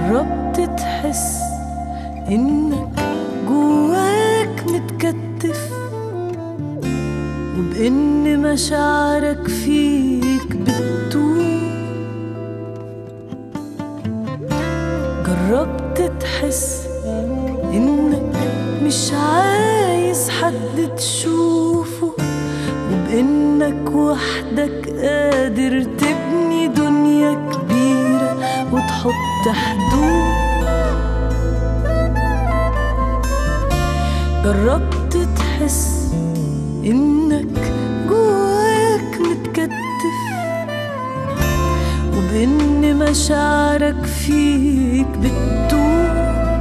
جربت تحس إنك جواك متكتف وبإن مشاعرك فيك بتدوب جربت تحس إنك مش عايز حد تشوفه وبإنك وحدك قادر تبني دنيا كبيرة وتحط حدود جربت تحس إنك جواك متكتف وبإن مشاعرك فيك بتدوب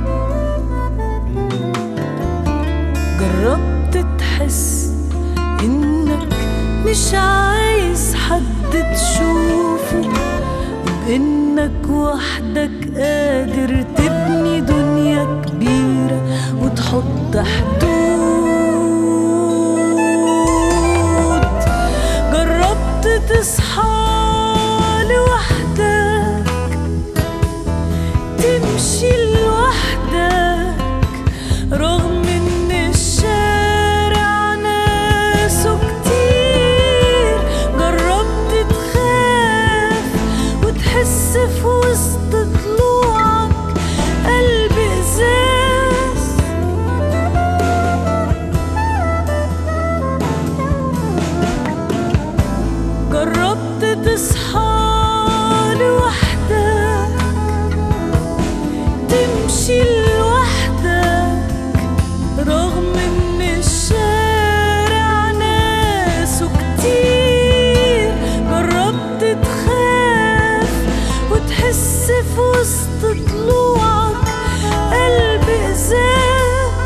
جربت تحس إنك مش عايز حد تشوفه وبإنك وحدك قادر تبني دنيا كبيرة وتحط حدود جربت تصحى لوحدك تمشي لوحدك رغم ان الشارع ناسه كتير جربت تخاف وتحس في وسط طلوعك قلب ازاز جربت تصحى لوحدك تمشي لوحدك رغم ان الشارع ناسه كتير جربت تخاف وتحس في وسط طلوعك قلب ازاز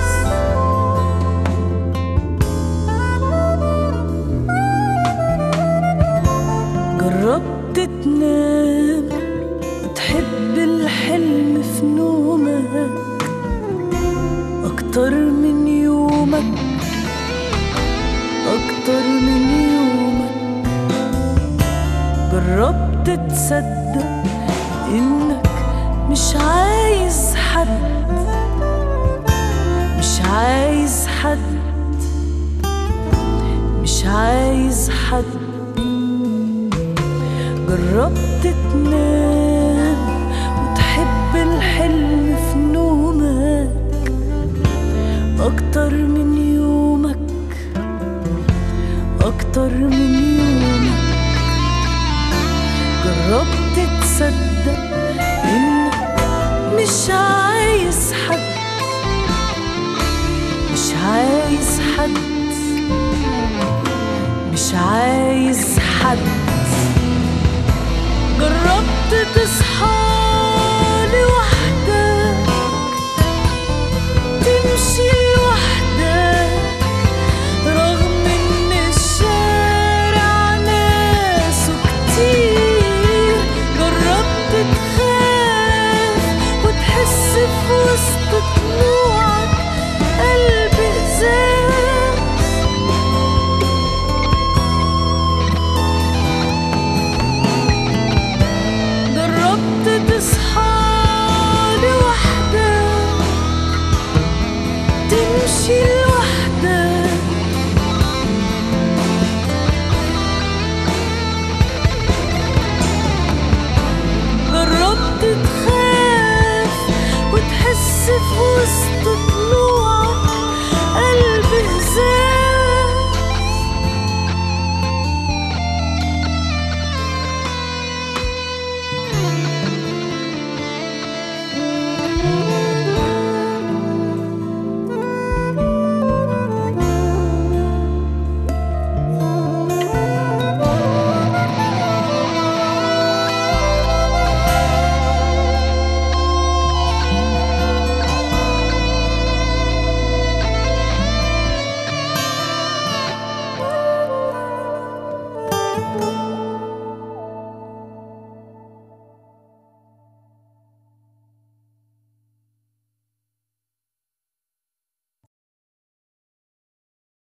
جربت تنام وتحب الحلم في نومك أكتر من يومك أكتر من يومك جربت تصدق إنك مش عايز حد مش عايز حد مش عايز حد جربت تنام وتحب الحلم في نومك أكتر من يومك أكتر من يومك جربت تصدق إنك مش عايز حد مش عايز حد مش عايز حد جربت